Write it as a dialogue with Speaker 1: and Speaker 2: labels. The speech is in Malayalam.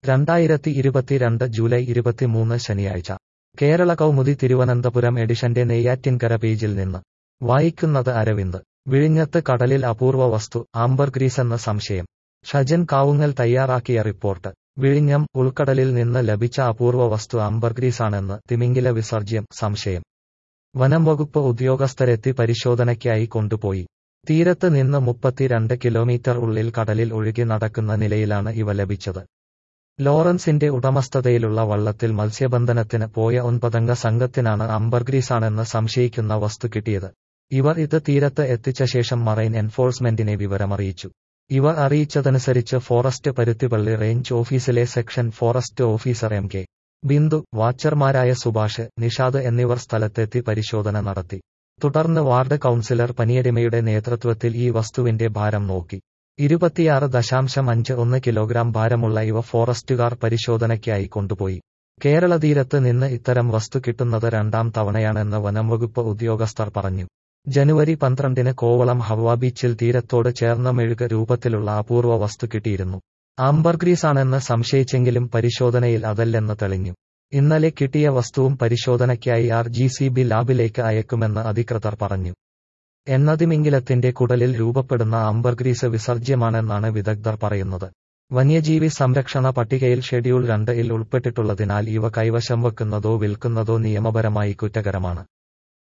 Speaker 1: രണ്ടായിരത്തി ഇരുപത്തിരണ്ട് ജൂലൈ ഇരുപത്തിമൂന്ന് ശനിയാഴ്ച കേരള കൗമുദി തിരുവനന്തപുരം എഡിഷന്റെ നെയ്യാറ്റിൻകര പേജിൽ നിന്ന് വായിക്കുന്നത് അരവിന്ദ് വിഴിഞ്ഞത്ത് കടലിൽ അപൂർവ വസ്തു ആംബർ ഗ്രീസെന്ന സംശയം ഷജൻ കാവുങ്ങൽ തയ്യാറാക്കിയ റിപ്പോർട്ട് വിഴിഞ്ഞം ഉൾക്കടലിൽ നിന്ന് ലഭിച്ച അപൂർവ വസ്തു ആംബർഗ്രീസാണെന്ന് തിമിംഗില വിസർജ്യം സംശയം വനം വകുപ്പ് ഉദ്യോഗസ്ഥരെത്തി പരിശോധനയ്ക്കായി കൊണ്ടുപോയി തീരത്ത് നിന്ന് മുപ്പത്തിരണ്ട് കിലോമീറ്റർ ഉള്ളിൽ കടലിൽ ഒഴുകി നടക്കുന്ന നിലയിലാണ് ഇവ ലഭിച്ചത് ലോറൻസിന്റെ ഉടമസ്ഥതയിലുള്ള വള്ളത്തിൽ മത്സ്യബന്ധനത്തിന് പോയ ഒൻപതംഗ സംഘത്തിനാണ് അംബർഗ്രീസാണെന്ന് സംശയിക്കുന്ന വസ്തു കിട്ടിയത് ഇവർ ഇത് തീരത്ത് എത്തിച്ച ശേഷം മറൈൻ എൻഫോഴ്സ്മെന്റിനെ വിവരമറിയിച്ചു ഇവർ അറിയിച്ചതനുസരിച്ച് ഫോറസ്റ്റ് പരുത്തിപ്പള്ളി റേഞ്ച് ഓഫീസിലെ section forest officer M K Bindu വാച്ചർമാരായ സുഭാഷ് നിഷാദ് എന്നിവർ സ്ഥലത്തെത്തി പരിശോധന നടത്തി തുടർന്ന് വാർഡ് കൌൺസിലർ പനിയടിമയുടെ നേതൃത്വത്തിൽ ഈ വസ്തുവിന്റെ ഭാരം നോക്കി ഇരുപത്തിയാറ് ദശാംശം അഞ്ച് ഒന്ന് കിലോഗ്രാം ഭാരമുള്ള ഇവ ഫോറസ്റ്റുകാർ പരിശോധനയ്ക്കായി കൊണ്ടുപോയി കേരള തീരത്ത് നിന്ന് ഇത്തരം വസ്തു കിട്ടുന്നത് രണ്ടാം തവണയാണെന്ന് വനംവകുപ്പ് ഉദ്യോഗസ്ഥർ പറഞ്ഞു ജനുവരി പന്ത്രണ്ടിന് കോവളം ഹവ ബീച്ചിൽ തീരത്തോട് ചേർന്ന മെഴുക രൂപത്തിലുള്ള അപൂർവ വസ്തു കിട്ടിയിരുന്നു ആംബർഗ്രീസാണെന്ന് സംശയിച്ചെങ്കിലും പരിശോധനയിൽ അതല്ലെന്ന് തെളിഞ്ഞു ഇന്നലെ കിട്ടിയ വസ്തുവും പരിശോധനയ്ക്കായി ആർ ജി സി ബി ലാബിലേക്ക് അയക്കുമെന്ന് അധികൃതർ പറഞ്ഞു എന്നതിമിംഗിലത്തിന്റെ കുടലിൽ രൂപപ്പെടുന്ന ആംബർഗ്രീസ് വിസർജ്യമാണെന്നാണ് വിദഗ്ധർ പറയുന്നത് വന്യജീവി സംരക്ഷണ പട്ടികയിൽ ഷെഡ്യൂൾ രണ്ട് ഇൽ ഉൾപ്പെട്ടിട്ടുള്ളതിനാൽ ഇവ കൈവശം വെക്കുന്നതോ വിൽക്കുന്നതോ നിയമപരമായി കുറ്റകരമാണ്